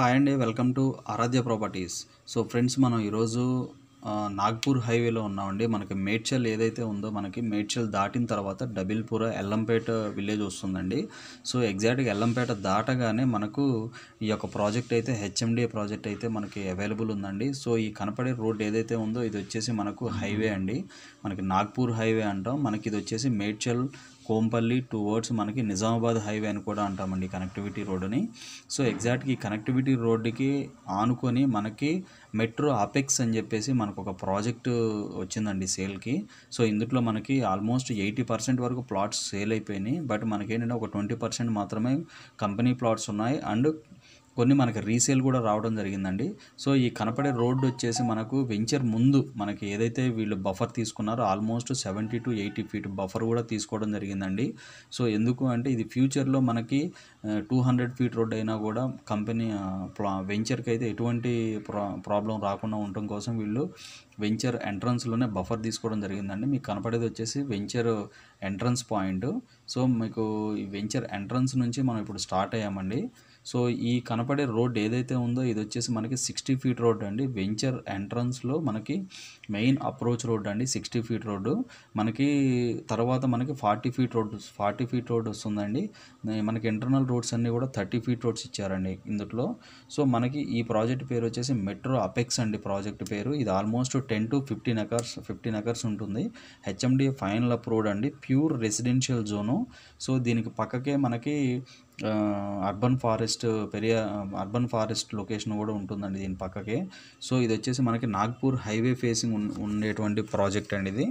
hi అండి welcome to Aradhya properties so friends మనం ఈరోజు ఆ, నాగ్పూర్ హైవేలో ఉన్నామండి మనకి మేడ్చల్ ఏదైతే ఉందో మనకి మేడ్చల్ దాటిన తర్వాత డబిల్పుర ఎల్లంపేట విలేజ్ వస్తుందండి సో ఎగ్జాక్ట్గా ఎల్లంపేట దాటగానే మనకు ఈ యొక్క ప్రాజెక్ట్ అయితే హెచ్ఎండిఏ ప్రాజెక్ట్ అయితే మనకి అవైలబుల్ ఉందండి సో ఈ కనపడే రోడ్ ఏదైతే ఉందో ఇది వచ్చేసి మనకు హైవే అండి మనకి నాగ్పూర్ హైవే అంటాం మనకి ఇది వచ్చేసి మేడ్చల్ కోంపల్లి టువర్డ్స్ మనకి నిజామాబాద్ హైవే అని కూడా అంటామండి కనెక్టివిటీ రోడ్డుని సో ఎగ్జాక్ట్గా ఈ కనెక్టివిటీ రోడ్డుకి ఆనుకొని మనకి మెట్రో అపెక్స్ అని చెప్పేసి మనకు ఒక ప్రాజెక్ట్ వచ్చిందండి సేల్కి సో ఇందులో మనకి ఆల్మోస్ట్ ఎయిటీ పర్సెంట్ వరకు ప్లాట్స్ సేల్ అయిపోయినాయి బట్ మనకేంటంటే ఒక ట్వంటీ పర్సెంట్ మాత్రమే కంపెనీ ప్లాట్స్ ఉన్నాయి అండ్ కొన్ని మనకి రీసేల్ కూడా రావడం జరిగిందండి సో ఈ కనపడే రోడ్డు వచ్చేసి మనకు వెంచర్ ముందు మనకి ఏదైతే వీళ్ళు బఫర్ తీసుకున్నారో almost seventy to eighty feet buffer కూడా తీసుకోవడం జరిగిందండి సో ఎందుకు అంటే ఇది ఫ్యూచర్లో మనకి టూ హండ్రెడ్ ఫీట్ రోడ్ అయినా కూడా కంపెనీ ప్లా వెంచర్కి అయితే ఎటువంటి ప్రా ప్రాబ్లం రాకుండా ఉండటం కోసం వీళ్ళు వెంచర్ ఎంట్రన్స్లోనే బఫర్ తీసుకోవడం జరిగిందండి మీకు కనపడేది వచ్చేసి వెంచర్ ఎంట్రన్స్ పాయింట్ సో మీకు ఈ వెంచర్ ఎంట్రన్స్ నుంచి మనం ఇప్పుడు స్టార్ట్ అయ్యామండి సో ఈ కనపడే రోడ్ ఏదైతే ఉందో ఇది వచ్చేసి మనకి సిక్స్టీ ఫీట్ రోడ్ అండి వెంచర్ ఎంట్రన్స్లో మనకి మెయిన్ అప్రోచ్ రోడ్ అండి సిక్స్టీ ఫీట్ రోడ్డు మనకి తర్వాత మనకి forty feet road forty feet road వస్తుందండి మనకి ఇంటర్నల్ రోడ్స్ అన్నీ కూడా థర్టీ ఫీట్ రోడ్స్ ఇచ్చారండి ఇందులో సో మనకి ఈ ప్రాజెక్ట్ పేరు వచ్చేసి మెట్రో అపెక్స్ అండి ప్రాజెక్ట్ పేరు ఇది almost ten to fifteen acres fifteen acres ఉంటుంది హెచ్ఎండి ఫైనల్ అప్ రోడ్ అండి ప్యూర్ రెసిడెన్షియల్ జోను సో దీనికి పక్కకే మనకి ఆ, అర్బన్ ఫారెస్ట్ పెరియ అర్బన్ ఫారెస్ట్ లొకేషన్ కూడా ఉంటుందండి దీని పక్కకే సో ఇది వచ్చేసి మనకి నాగ్పూర్ హైవే ఫేసింగ్ ఉన్- ఉండేటువంటి ప్రాజెక్ట్ అండి ఇది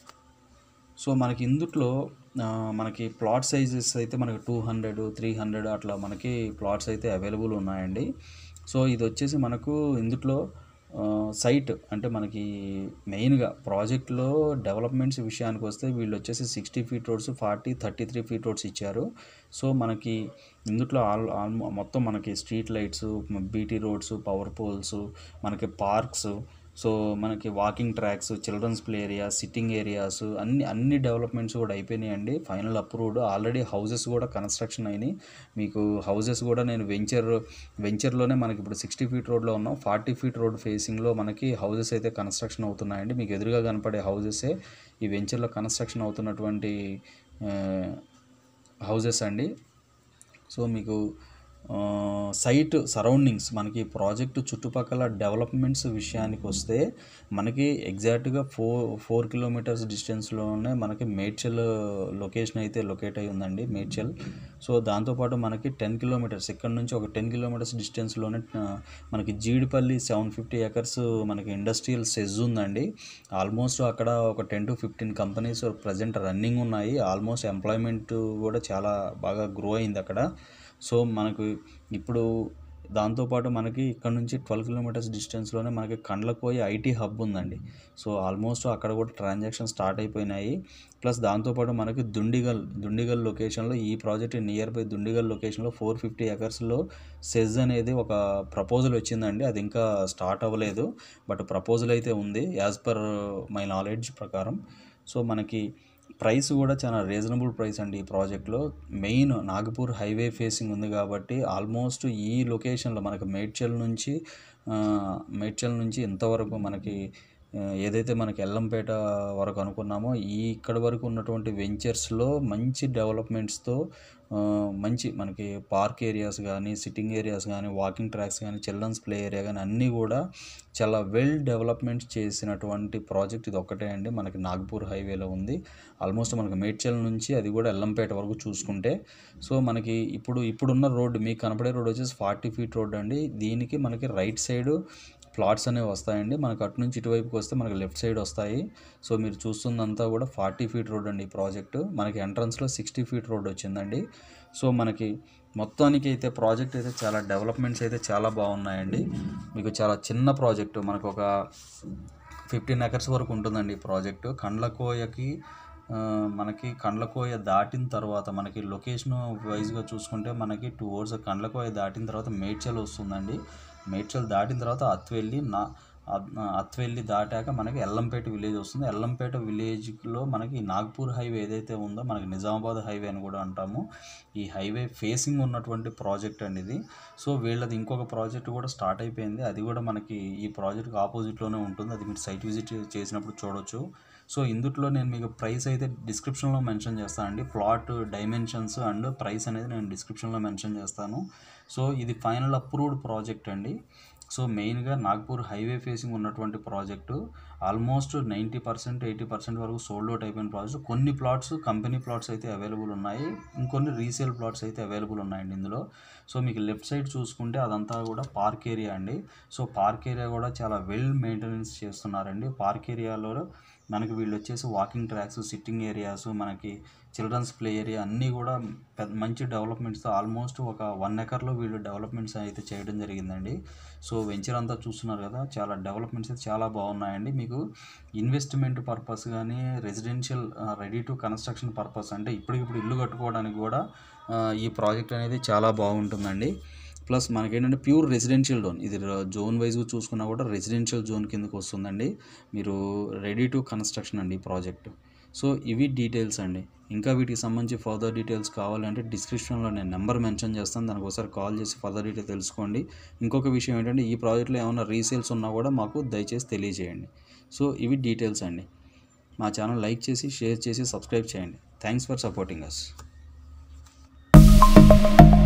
సో మనకి ఇందుట్లో ఆ, మనకి ప్లాట్ సైజెస్ అయితే మనకి టూ హండ్రెడ్ త్రీ హండ్రెడ్ అట్లా మనకి ప్లాట్స్ అయితే అవైలబుల్ ఉన్నాయండి సో ఇది వచ్చేసి మనకు ఇందుట్లో ఆ, సైట్ అంటే మనకి మెయిన్గా ప్రాజెక్ట్లో డెవలప్మెంట్స్ విషయానికి వస్తే వీళ్ళు వచ్చేసి sixty feet roads forty thirty three feet roads ఇచ్చారు సో మనకి ఇందుట్లో ఆల్ ఆల్ మొత్తం మనకి street lights BT roads power poles మనకి పార్క్స్ సో మనకి walking tracks childrens play area sitting areas అన్ని అన్ని డెవలప్మెంట్స్ కూడా అయిపోయినాయండి ఫైనల్ అప్రూవ్డ్ ఆల్రెడీ హౌసెస్ కూడా కన్స్ట్రక్షన్ అయినాయి మీకు హౌసెస్ కూడా నేను వెంచర్ వెంచర్లోనే మనకి ఇప్పుడు సిక్స్టీ ఫీట్ రోడ్లో ఉన్నాం ఫార్టీ ఫీట్ రోడ్ ఫేసింగ్లో మనకి హౌసెస్ అయితే కన్స్ట్రక్షన్ అవుతున్నాయండి మీకు ఎదురుగా కనపడే హౌసెసే ఈ వెంచర్లో కన్స్ట్రక్షన్ అవుతున్నటువంటి హౌసెస్ అండి సో మీకు ఆ, సైట్ సరౌండింగ్స్ మనకి ప్రాజెక్టు చుట్టుపక్కల డెవలప్మెంట్స్ విషయానికి వస్తే మనకి ఎగ్జాక్ట్గా ఫోర్ ఫోర్ కిలోమీటర్స్ డిస్టెన్స్లోనే మనకి మేడ్చల్ లొకేషన్ అయితే లొకేట్ అయి ఉందండి మేడ్చల్ సో దాంతోపాటు మనకి టెన్ కిలోమీటర్స్ ఇక్కడ నుంచి ఒక టెన్ కిలోమీటర్స్ డిస్టెన్స్లోనే ఆ, మనకి జీడిపల్లి సెవెన్ ఫిఫ్టీ ఎకర్స్ మనకి ఇండస్ట్రియల్ సెజ్ ఉందండి ఆల్మోస్ట్ అక్కడ ఒక ten to fifteen companies present running ఉన్నాయి ఆల్మోస్ట్ ఎంప్లాయ్మెంట్ కూడా చాలా బాగా గ్రో అయింది అక్కడ సో మనకు ఇప్పుడు దాంతోపాటు మనకి ఇక్కడ నుంచి ట్వెల్వ్ కిలోమీటర్స్ డిస్టెన్స్లోనే మనకి కండ్లకోయి ఐటీ హబ్ ఉందండి సో ఆల్మోస్ట్ అక్కడ కూడా ట్రాన్సాక్షన్ స్టార్ట్ అయిపోయినాయి ప్లస్ దాంతోపాటు మనకి దుండిగల్ దుండిగల్ లొకేషన్లో ఈ ప్రాజెక్ట్ నియర్ బై దుండిగల్ లొకేషన్లో ఫోర్ ఫిఫ్టీ ఎకర్స్లో సెజ్ అనేది ఒక ప్రపోజల్ వచ్చిందండి అది ఇంకా స్టార్ట్ అవ్వలేదు బట్ ప్రపోజల్ అయితే ఉంది యాజ్ పర్ మై నాలెడ్జ్ ప్రకారం సో మనకి ప్రైస్ కూడా చాలా రీజనబుల్ ప్రైస్ అండి ఈ ప్రాజెక్ట్లో మెయిన్ నాగపూర్ హైవే ఫేసింగ్ ఉంది కాబట్టి ఆల్మోస్ట్ ఈ లొకేషన్లో మనకి మేడ్చల్ నుంచి ఆ, మేడ్చల్ నుంచి ఇంతవరకు మనకి ఆ, ఏదైతే మనకి ఎల్లంపేట వరకు అనుకున్నామో ఈ ఇక్కడ వరకు ఉన్నటువంటి వెంచర్స్లో మంచి డెవలప్మెంట్స్తో ఆ, మంచి మనకి పార్క్ ఏరియాస్ కానీ సిట్టింగ్ ఏరియాస్ కానీ వాకింగ్ ట్రాక్స్ కానీ చిల్డ్రన్స్ ప్లే ఏరియా కానీ అన్నీ కూడా చాలా వెల్ డెవలప్మెంట్ చేసినటువంటి ప్రాజెక్ట్ ఇది ఒక్కటే అండి మనకి నాగ్పూర్ హైవేలో ఉంది ఆల్మోస్ట్ మనకి మేడ్చల్ నుంచి అది కూడా ఎల్లంపేట వరకు చూసుకుంటే సో మనకి ఇప్పుడు ఇప్పుడున్న రోడ్డు మీకు కనపడే రోడ్ వచ్చేసి ఫార్టీ ఫీట్ రోడ్ అండి దీనికి మనకి రైట్ సైడ్ ప్లాట్స్ అనేవి వస్తాయండి మనకు అటు నుంచి ఇటువైపుకి వస్తే మనకి లెఫ్ట్ సైడ్ వస్తాయి సో మీరు చూస్తుందంతా కూడా ఫార్టీ ఫీట్ రోడ్ అండి ఈ ప్రాజెక్టు మనకి ఎంట్రన్స్లో సిక్స్టీ ఫీట్ రోడ్ వచ్చిందండి సో మనకి మొత్తానికి అయితే ప్రాజెక్ట్ అయితే చాలా డెవలప్మెంట్స్ అయితే చాలా బాగున్నాయండి మీకు చాలా చిన్న ప్రాజెక్టు మనకు ఒక ఫిఫ్టీన్ ఎకర్స్ వరకు ఉంటుందండి ఈ ప్రాజెక్టు కండ్లకోయకి ఆ, మనకి కండ్లకోయ దాటిన తర్వాత మనకి లొకేషన్ వైజ్గా చూసుకుంటే మనకి టూ అవర్స్ కండ్లకోయ దాటిన తర్వాత మేడ్చల్ వస్తుందండి మేడ్చల్ దాటిన తర్వాత అత్వెల్లి నా అద్- అత్వెల్లి దాటాక మనకి ఎల్లంపేట విలేజ్ వస్తుంది ఎల్లంపేట విలేజ్లో మనకి నాగ్పూర్ హైవే ఏదైతే ఉందో మనకి నిజామాబాద్ హైవే అని కూడా అంటాము ఈ హైవే ఫేసింగ్ ఉన్నటువంటి ప్రాజెక్ట్ అండి ఇది సో వీళ్ళది ఇంకొక ప్రాజెక్ట్ కూడా స్టార్ట్ అయిపోయింది అది కూడా మనకి ఈ ప్రాజెక్ట్కి ఆపోజిట్లోనే ఉంటుంది అది మీరు సైట్ విజిట్ చేసినప్పుడు చూడొచ్చు సో ఇందుట్లో నేను మీకు ప్రైస్ అయితే డిస్క్రిప్షన్లో మెన్షన్ చేస్తానండి ప్లాట్ డైమెన్షన్స్ అండ్ ప్రైస్ అనేది నేను డిస్క్రిప్షన్లో మెన్షన్ చేస్తాను సో ఇది ఫైనల్ అప్రూవ్డ్ ప్రాజెక్ట్ అండి సో మెయిన్గా నాగ్పూర్ హైవే ఫేసింగ్ ఉన్నటువంటి project almost ninety percent eighty percent వరకు సోల్డ్ అవుట్ అయిపోయిన ప్రాజెక్ట్ కొన్ని ప్లాట్స్ కంపెనీ ప్లాట్స్ అయితే అవైలబుల్ ఉన్నాయి ఇంకొన్ని రీసేల్ ప్లాట్స్ అయితే అవైలబుల్ ఉన్నాయండి ఇందులో సో మీకు లెఫ్ట్ సైడ్ చూసుకుంటే అదంతా కూడా పార్క్ ఏరియా అండి సో పార్క్ ఏరియా కూడా చాలా వెల్ మెయింటెనెన్స్ చేస్తున్నారండి పార్క్ ఏరియాలో మనకి వీళ్ళు వచ్చేసి వాకింగ్ ట్రాక్స్ సిట్టింగ్ ఏరియాస్ మనకి చిల్డ్రన్స్ ప్లే ఏరియా అన్నీ కూడా పెద్ద మంచి డెవలప్మెంట్స్తో ఆల్మోస్ట్ ఒక వన్ ఎకర్లో వీళ్ళు డెవలప్మెంట్స్ అయితే చేయడం జరిగిందండి సో వెంచర్ అంతా చూస్తున్నారు కదా చాలా డెవలప్మెంట్స్ అయితే చాలా బాగున్నాయండి మీకు ఇన్వెస్ట్మెంట్ పర్పస్ కానీ residential ready to construction purpose అంటే ఇప్పటికిప్పుడు ఇల్లు కట్టుకోవడానికి కూడా ఆ, ఈ ప్రాజెక్ట్ అనేది చాలా బాగుంటుందండి ప్లస్ మనకేంటంటే ప్యూర్ రెసిడెన్షియల్ జోన్ ఇది జోన్ వైజ్గా చూసుకున్నా కూడా రెసిడెన్షియల్ జోన్ కిందకి వస్తుందండి మీరు రెడీ టు కన్స్ట్రక్షన్ అండి ఈ ప్రాజెక్ట్ సో ఇవి డీటెయిల్స్ అండి ఇంకా వీటికి సంబంధించి ఫర్దర్ డీటెయిల్స్ కావాలంటే డిస్క్రిప్షన్లో నేను నెంబర్ మెన్షన్ చేస్తాను దానికి ఒకసారి కాల్ చేసి ఫర్దర్ డీటెయిల్ తెలుసుకోండి ఇంకొక విషయం ఏంటంటే ఈ ప్రాజెక్ట్లో ఏమైనా రీసేల్స్ ఉన్నా కూడా మాకు దయచేసి తెలియజేయండి సో ఇవి డీటెయిల్స్ అండి మా ఛానల్ లైక్ చేసి షేర్ చేసి సబ్స్క్రైబ్ చేయండి థ్యాంక్స్ ఫర్ సపోర్టింగ్ అస్